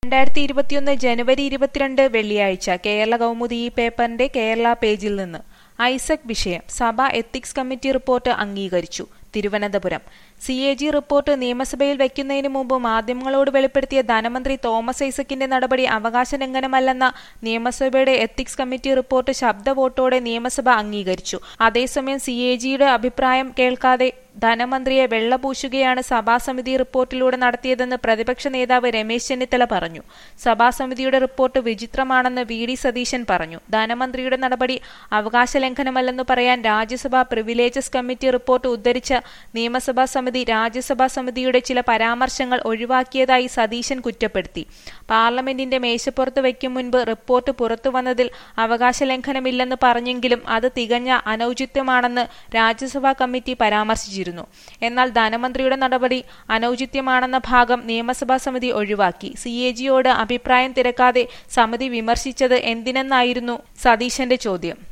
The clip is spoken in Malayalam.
രണ്ടായിരത്തി ഇരുപത്തിയൊന്ന് ജനുവരി ഇരുപത്തിരണ്ട് വെള്ളിയാഴ്ച കേരള കൗമുദി ഈ പേപ്പറിന്റെ കേരള പേജിൽ നിന്ന് ഐസക് വിഷയം സഭ എത്തിക്സ് കമ്മിറ്റി റിപ്പോർട്ട് അംഗീകരിച്ചു Thiruvananthapuram C A G report നിയമസഭയിൽ വയ്ക്കുന്നതിന് മുമ്പ് മാധ്യമങ്ങളോട് വെളിപ്പെടുത്തിയ ധനമന്ത്രി തോമസ് ഐസക്കിന്റെ നടപടി അവകാശ ലംഘനമല്ലെന്ന നിയമസഭയുടെ എത്തിക്സ് കമ്മിറ്റി റിപ്പോർട്ട് ശബ്ദ വോട്ടോടെ നിയമസഭ അംഗീകരിച്ചു അതേസമയം സി എ ജിയുടെ അഭിപ്രായം കേൾക്കാതെ ധനമന്ത്രിയെ വെള്ളപൂശുകയാണ് സഭാസമിതി റിപ്പോർട്ടിലൂടെ നടത്തിയതെന്ന് പ്രതിപക്ഷ നേതാവ് രമേശ് ചെന്നിത്തല പറഞ്ഞു സഭാസമിതിയുടെ റിപ്പോർട്ട് വിചിത്രമാണെന്ന് വി ഡി സതീശൻ പറഞ്ഞു ധനമന്ത്രിയുടെ നടപടി അവകാശ ലംഘനമല്ലെന്ന് പറയാൻ രാജ്യസഭാ പ്രിവിലേജസ് കമ്മിറ്റി റിപ്പോർട്ട് ഉദ്ധരിച്ച നിയമസഭാ സമിതി രാജ്യസഭാ സമിതിയുടെ ചില പരാമർശങ്ങൾ ഒഴിവാക്കിയതായി സതീശൻ കുറ്റപ്പെടുത്തി പാർലമെന്റിന്റെ മേശപ്പുറത്ത് വയ്ക്കും മുൻപ് റിപ്പോർട്ട് പുറത്തുവന്നതിൽ അവകാശ ലംഘനമില്ലെന്ന് പറഞ്ഞെങ്കിലും അത് തികഞ്ഞ അനൌചിത്യമാണെന്ന് രാജ്യസഭാ കമ്മിറ്റി പരാമർശിച്ചിരുന്നു എന്നാൽ ധനമന്ത്രിയുടെ നടപടി അനൌചിത്യമാണെന്ന ഭാഗം നിയമസഭാ സമിതി ഒഴിവാക്കി സി എ ജിയോട് അഭിപ്രായം തിരക്കാതെ സമിതി വിമർശിച്ചത് എന്തിനെന്നായിരുന്നു സതീശന്റെ ചോദ്യം